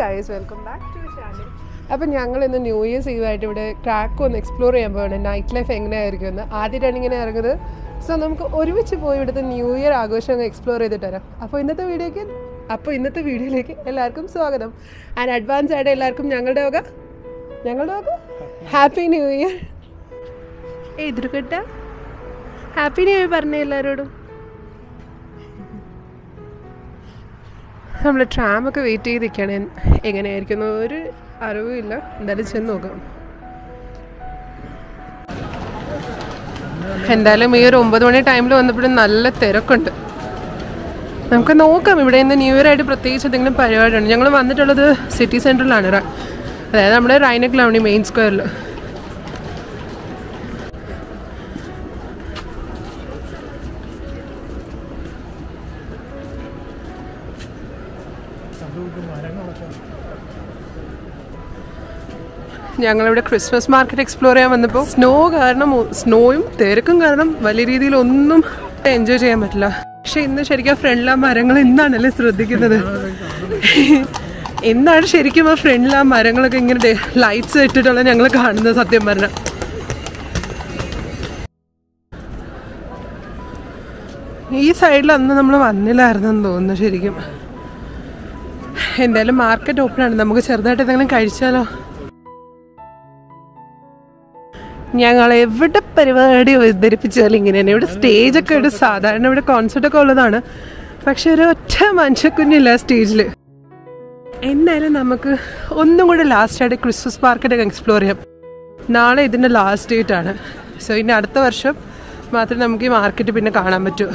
Guys welcome back to channel അപ്പം ഞങ്ങൾ ഇന്ന് ന്യൂ ഇയേഴ്സ് ഈവ് ആയിട്ട് ഇവിടെ ക്രാക്ക് ഒന്ന് എക്സ്പ്ലോർ ചെയ്യാൻ പോവാണ് നൈറ്റ് ലൈഫ് എങ്ങനെയായിരിക്കും എന്ന് ആദ്യമായിട്ടാണ് ഇങ്ങനെ ഇറങ്ങുന്നത് സോ നമുക്ക് ഒരുമിച്ച് പോയി ഇവിടുത്തെ ന്യൂ ഇയർ ആഘോഷം അങ്ങ് എക്സ്പ്ലോർ ചെയ്തിട്ട് വരാം അപ്പോൾ ഇന്നത്തെ വീഡിയോക്ക് അപ്പോൾ ഇന്നത്തെ വീഡിയോയിലേക്ക് എല്ലാവർക്കും സ്വാഗതം ആൻഡ് അഡ്വാൻസ് ആയിട്ട് എല്ലാവർക്കും ഞങ്ങളുടെ വക ഞങ്ങളുടെ വക ഹാപ്പി ന്യൂ ഇയർ എതിർക്കട്ട ഹാപ്പി ന്യൂ ഇയർ പറഞ്ഞേ എല്ലാവരോടും നമ്മൾ ട്രാമൊക്കെ വെയിറ്റ് ചെയ്ത് നിൽക്കുകയാണ് എങ്ങനെയായിരിക്കും ഒരു അറിവുമില്ല എന്തായാലും ചെന്ന് നോക്കാം എന്തായാലും ഈ ഒരു ഒമ്പത് മണി ടൈമിൽ വന്നപ്പോഴും നല്ല തിരക്കുണ്ട് നമുക്ക് നോക്കാം ഇവിടെ ഇന്ന് ന്യൂ ഇയർ ആയിട്ട് പ്രത്യേകിച്ച് എന്തെങ്കിലും പരിപാടിയുണ്ട് ഞങ്ങൾ വന്നിട്ടുള്ളത് സിറ്റി സെൻറ്ററിലാണ് റ- അതായത് നമ്മുടെ റൈനക് ലവണി മെയിൻ സ്ക്വയറിൽ ഞങ്ങളിവിടെ ക്രിസ്മസ് മാർക്കറ്റ് എക്സ്പ്ലോർ ചെയ്യാൻ വന്നപ്പോൾ സ്നോ കാരണം സ്നോയും തിരക്കും കാരണം വലിയ രീതിയിൽ ഒന്നും എൻജോയ് ചെയ്യാൻ പറ്റില്ല പക്ഷെ ഇന്ന് ശരിക്കും ആ ഫ്രണ്ടിലെ ആ മരങ്ങൾ ഇന്നാണല്ലേ ശ്രദ്ധിക്കുന്നത് ഇന്നാണ് ശരിക്കും ആ ഫ്രണ്ടിലെ ആ മരങ്ങളൊക്കെ ഇങ്ങനെ ലൈറ്റ്സ് ഇട്ടിട്ടുള്ള ഞങ്ങൾ കാണുന്നത് സത്യം പറഞ്ഞാൽ ഈ സൈഡിൽ അന്ന് നമ്മൾ വന്നില്ലായിരുന്നെന്ന് തോന്നുന്നു ശരിക്കും എന്തായാലും മാർക്കറ്റ് ഓപ്പൺ ആണ് നമുക്ക് ചെറുതായിട്ട് എന്തെങ്കിലും കഴിച്ചാലോ ഞങ്ങൾ എവിടെ പരിപാടി അവതരിപ്പിച്ചാലും ഇങ്ങനെ തന്നെ ഇവിടെ സ്റ്റേജ് ഒക്കെ ഉണ്ട് സാധാരണ ഇവിടെ കോൺസെർട്ട് ഒക്കെ ഉള്ളതാണ് പക്ഷെ ഒരു ഒറ്റ മനുഷ്യക്കുഞ്ഞില്ല സ്റ്റേജിൽ എന്തായാലും നമുക്ക് ഒന്നും കൂടെ ലാസ്റ്റ് ആയിട്ട് ക്രിസ്മസ് മാർക്കറ്റ് ഒക്കെ എക്സ്പ്ലോർ ചെയ്യാം നാളെ ഇതിൻ്റെ ലാസ്റ്റ് ഡേറ്റ് ആണ് സോ ഇനി അടുത്ത വർഷം മാത്രമേ നമുക്ക് ഈ മാർക്കറ്റ് പിന്നെ കാണാൻ പറ്റൂ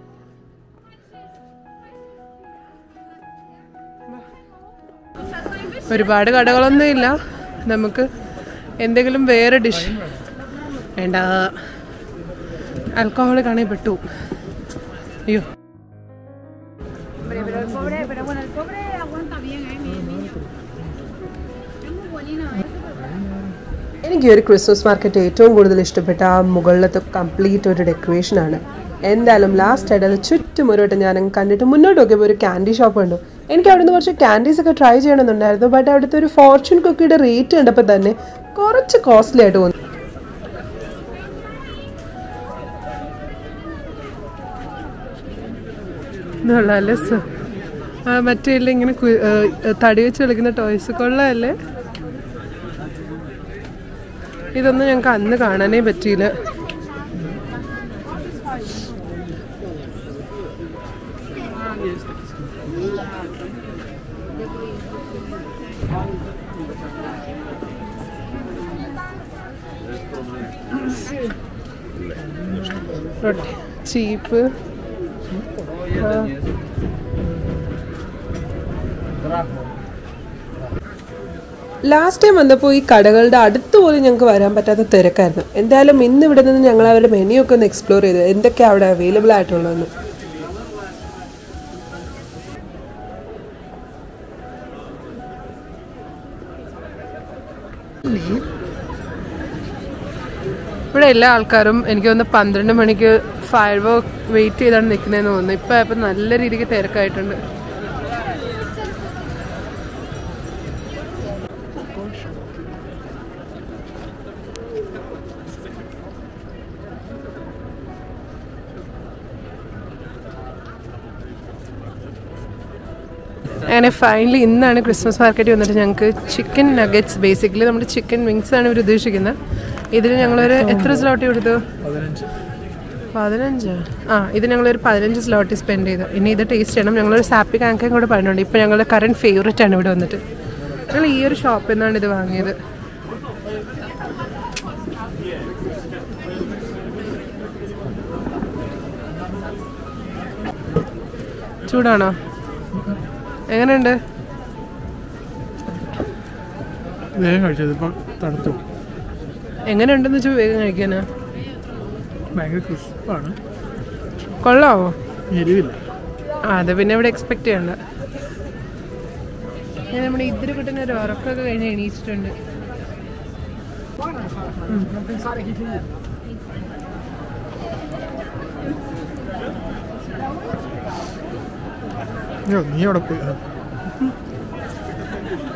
ഒരുപാട് കടകളൊന്നും ഇല്ല നമുക്ക് എന്തെങ്കിലും വേറെ ഡിഷ് വേണ്ട ആൽക്കഹോൾ കാണാൻ പെട്ടു അയ്യോ Hombre, pero el pobre, pero bueno, el pobre aguanta bien, ¿eh? Mi niño. Es muy bonito, ¿eh? എനിക്ക് ഈ ഒരു ക്രിസ്മസ് മാർക്കറ്റ് ഏറ്റവും കൂടുതൽ ഇഷ്ടപ്പെട്ട ആ മുകളിലത്തെ കംപ്ലീറ്റ് ഒരു ഡെക്കറേഷൻ ആണ് എന്തായാലും ലാസ്റ്റ് ആയിട്ട് അത് ചുറ്റും ഒരു വട്ടം ഞാൻ കണ്ടിട്ട് മുന്നോട്ട് നോക്കിയപ്പോൾ ഒരു ക്യാൻഡി ഷോപ്പ് ഉണ്ട് എനിക്ക് അവിടുന്ന് കുറച്ച് ക്യാൻഡീസ് ഒക്കെ ട്രൈ ചെയ്യണമെന്നുണ്ടായിരുന്നു ബട്ട് അവിടുത്തെ ഒരു ഫോർച്യൂൺ കുക്കിയുടെ റേറ്റ് കണ്ടപ്പോൾ തന്നെ കുറച്ച് കോസ്റ്റ്ലി ആയിട്ട് തോന്നി കൊള്ളാല്ലേ സ- ആ മറ്റേ ഇല്ല ഇങ്ങനെ കു- ഏ, തടി വെച്ച് കളിക്കുന്ന ടോയ്സ് കൊള്ളാല്ലേ ഇതൊന്നും ഞങ്ങൾക്ക് അന്ന് കാണാനേ പറ്റിയില്ല ചീപ്പ് ലാസ്റ്റ് ടൈം വന്നപ്പോൾ ഈ കടകളുടെ അടുത്ത് പോലും ഞങ്ങൾക്ക് വരാൻ പറ്റാത്ത തിരക്കായിരുന്നു എന്തായാലും ഇന്ന് ഇവിടെ നിന്ന് ഞങ്ങൾ അവരുടെ മെനു ഒക്കെ ഒന്ന് എക്സ്പ്ലോർ ചെയ്തു എന്തൊക്കെയാണ് അവിടെ അവൈലബിൾ ആയിട്ടുള്ളതെന്ന് ഇവിടെ എല്ലാ ആൾക്കാരും എനിക്ക് തോന്നുന്നു പന്ത്രണ്ട് മണിക്ക് ഫയർ വർക്ക് വെയിറ്റ് ചെയ്താണ് നിൽക്കുന്നതെന്ന് തോന്നുന്നു ഇപ്പം ഇപ്പം നല്ല രീതിക്ക് തിരക്കായിട്ടുണ്ട് അങ്ങനെ ഫൈനലി ഇന്നാണ് ക്രിസ്മസ് മാർക്കറ്റിൽ വന്നിട്ട് ഞങ്ങൾക്ക് ചിക്കൻ നഗറ്റ്സ് ബേസിക്കലി നമ്മുടെ ചിക്കൻ വിങ്സ് ആണ് ഇവർ ഉദ്ദേശിക്കുന്നത് ഇതിൽ ഞങ്ങളൊരു എത്ര സ്ലോട്ട് കൊടുത്തു പതിനഞ്ച് ആ ഇത് ഞങ്ങളൊരു പതിനഞ്ച് സ്ലോട്ട് സ്പെൻഡ് ചെയ്തു ഇനി ഇത് ടേസ്റ്റ് ചെയ്യണം ഞങ്ങളൊരു സാപ്പി കാങ്കയും കൂടെ പറഞ്ഞിട്ടുണ്ട് ഇപ്പോൾ ഞങ്ങളുടെ കറണ്ട് ഫേവറേറ്റ് ആണ് ഇവിടെ വന്നിട്ട് ഞങ്ങൾ ഈ ഒരു ഷോപ്പിൽ നിന്നാണ് ഇത് വാങ്ങിയത് ചൂടാണോ എങ്ങനെയുണ്ട് വേഗം കഴിച്ചത് ഇപ്പം തണുത്തു എങ്ങനെയുണ്ടെന്ന് വെച്ചാൽ വേഗം കഴിക്കാനാ ഭയങ്കര ക്രിസ്പാണ് കൊള്ളാവോ എരിവില്ല ആ അത് പിന്നെ ഇവിടെ എക്സ്പെക്ട് ചെയ്യണ്ട ഞാൻ നമ്മുടെ ഇതിരി കുട്ടനെ ഒരു ഉറക്കമൊക്കെ കഴിഞ്ഞ് എണീച്ചിട്ടുണ്ട് അയ്യോ നീ അവിടെ പോയി ആ.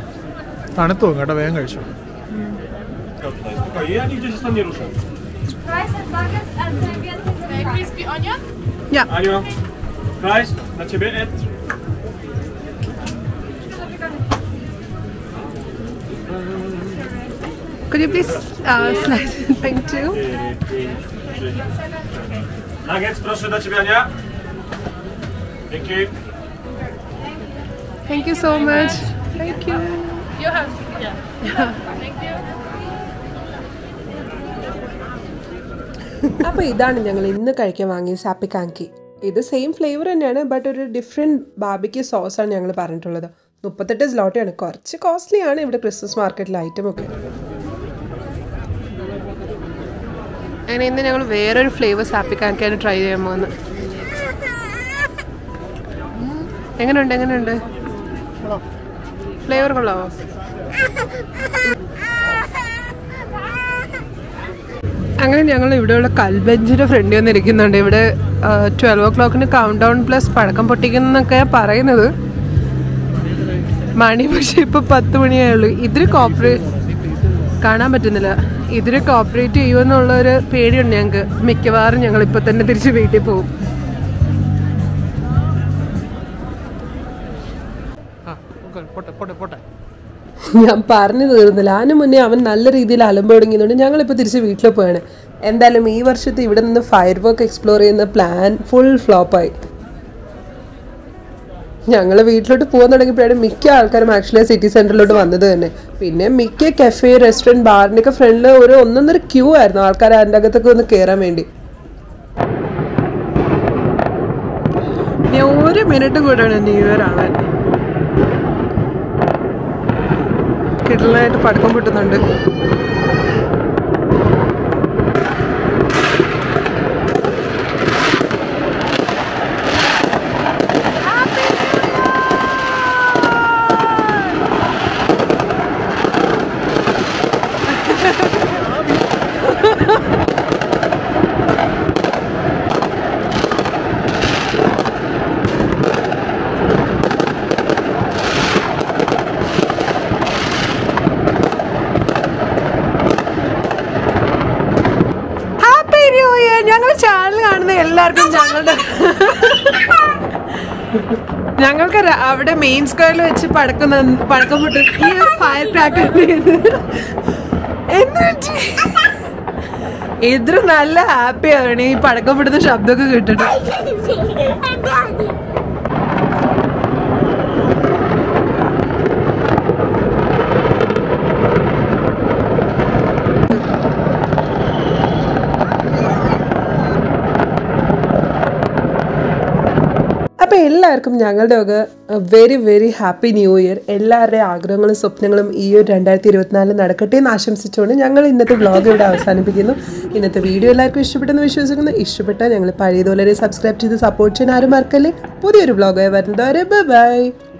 തണുത്തു പോകും കേട്ടോ വേഗം കഴിച്ചു Spokojnie, ja nigdzie się stąd nie ruszę. Crispy onion? Aniu, Price, dla ciebie Ed. Could you please uh, slice it? Thank you. Nuggets, proszę dla ciebie Ania. Dzięki. Thank you so much. Thank you. You have, yeah. Thank you. അപ്പോൾ ഇതാണ് ഞങ്ങൾ ഇന്ന് കഴിക്കാൻ വാങ്ങിയ സാപ്പിക്കാങ്കി ഇത് same flavour തന്നെയാണ് but ഒരു ഡിഫറെൻറ്റ് ബാബിക്ക് സോസാണ് ഞങ്ങൾ പറഞ്ഞിട്ടുള്ളത് മുപ്പത്തെട്ട് സ്ലോട്ടയാണ് കുറച്ച് കോസ്റ്റ്ലി ആണ് ഇവിടെ ക്രിസ്മസ് മാർക്കറ്റിലെ ഐറ്റം ഒക്കെ അങ്ങനെ ഇന്ന് ഞങ്ങൾ വേറൊരു ഫ്ലേവർ സാപ്പിക്കാങ്കിയാണ് ട്രൈ ചെയ്യാൻ പോകുന്നത് എങ്ങനെയുണ്ട് എങ്ങനെയുണ്ട് ഫ്ലേവർ കൊള്ളാവോ അങ്ങനെ ഞങ്ങൾ ഇവിടെയുള്ള കൽബെഞ്ചിന്റെ ഫ്രണ്ടിൽ വന്നിരിക്കുന്നുണ്ട് ഇവിടെ ട്വൽവ് ഓ ക്ലോക്കിന് കൗണ്ട് ഡൗൺ പ്ലസ് പഴക്കം പൊട്ടിക്കുന്നൊക്കെ പറയുന്നത് മണി പക്ഷെ ഇപ്പൊ പത്ത് മണിയായുള്ളൂ ഇതിന് കോപ്പറേറ്റ് കാണാൻ പറ്റുന്നില്ല ഇതിന് കോപ്പറേറ്റ് ചെയ്യുമെന്നുള്ളൊരു പേടിയുണ്ട് ഞങ്ങൾക്ക് മിക്കവാറും ഞങ്ങൾ ഇപ്പൊ തന്നെ തിരിച്ച് വീട്ടിൽ പോകും ആ പോട്ടെ പോട്ടെ പോട്ടെ ഞാൻ പറഞ്ഞു തീർന്നില്ല അതിന് മുന്നേ അവൻ നല്ല രീതിയിൽ അലമ്പ് തുടങ്ങിയതുകൊണ്ട് ഞങ്ങളിപ്പോൾ തിരിച്ച് വീട്ടിൽ പോവാണ് എന്തായാലും ഈ വർഷത്തെ ഇവിടെ നിന്ന് ഫയർ വർക്ക് എക്സ്പ്ലോർ ചെയ്യുന്ന പ്ലാൻ ഫുൾ ഫ്ലോപ്പായി ഞങ്ങൾ വീട്ടിലോട്ട് പോകാൻ തുടങ്ങിയപ്പോഴാണ് മിക്ക ആൾക്കാരും ആക്ച്വലി സിറ്റി സെൻറ്ററിലോട്ട് വന്നത് തന്നെ പിന്നെ മിക്ക കഫേ റെസ്റ്റോറൻറ്റ് ബാറിൻ്റെയൊക്കെ ഫ്രണ്ടിൽ ഒരു ഒന്നൊന്നര ക്യൂ ആയിരുന്നു ആൾക്കാർ അതിൻ്റെ അകത്തൊക്കെ ഒന്ന് കയറാൻ വേണ്ടി ഞാൻ ഒരു മിനിറ്റും കൂടെയാണ് ന്യൂ ഇയർ ആവാൻ കിടലായിട്ട് പടക്കം പൊട്ടുന്നുണ്ട് ഹാപ്പി ന്യൂ ഇയർ ഞങ്ങൾ ചാനൽ കാണുന്ന എല്ലാവർക്കും ഞങ്ങളുടെ ഞങ്ങൾക്ക് ര- അവിടെ മെയിൻ സ്ക്വയറിൽ വെച്ച് പടക്കം നന്ന- പടക്കം പൊട്ടും ഈ ഒരു ഫയർ ക്രാക്കർ എന്നിട്ട് ഇത്ര നല്ല ഹാപ്പിയാണ് ഈ പടക്കം പൊട്ടുന്ന ശബ്ദമൊക്കെ കേട്ടിട്ട് അപ്പോൾ എല്ലാവർക്കും ഞങ്ങളുടെ ഒക്കെ very very happy new year എല്ലാവരുടെയും ആഗ്രഹങ്ങളും സ്വപ്നങ്ങളും ഈ ഒരു രണ്ടായിരത്തി ഇരുപത്തിനാലിൽ നടക്കട്ടെ എന്ന് ആശംസിച്ചുകൊണ്ട് ഞങ്ങൾ ഇന്നത്തെ വ്ളോഗ് ഇവിടെ അവസാനിപ്പിക്കുന്നു ഇന്നത്തെ വീഡിയോ എല്ലാവർക്കും ഇഷ്ടപ്പെട്ടെന്ന് വിശ്വസിക്കുന്നു ഇഷ്ടപ്പെട്ടാൽ ഞങ്ങൾ പഴയതുപോലെ സബ്സ്ക്രൈബ് ചെയ്ത് സപ്പോർട്ട് ചെയ്യാൻ ആരും മറക്കല്ലേ പുതിയൊരു വ്ളോഗായി വരുന്നവരെ ബൈ